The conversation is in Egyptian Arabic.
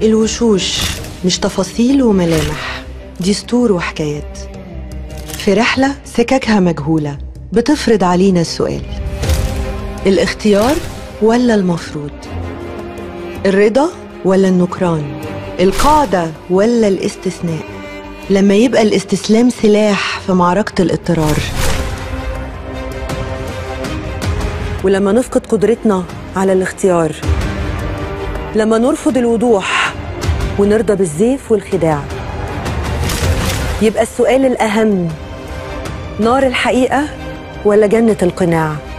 الوشوش مش تفاصيل وملامح دي سطور وحكايات في رحلة سككها مجهولة بتفرض علينا السؤال الاختيار ولا المفروض الرضا ولا النكران القاعدة ولا الاستثناء لما يبقى الاستسلام سلاح في معركة الاضطرار ولما نفقد قدرتنا على الاختيار لما نرفض الوضوح ونرضى بالزيف والخداع يبقى السؤال الأهم نار الحقيقة ولا جنة القناع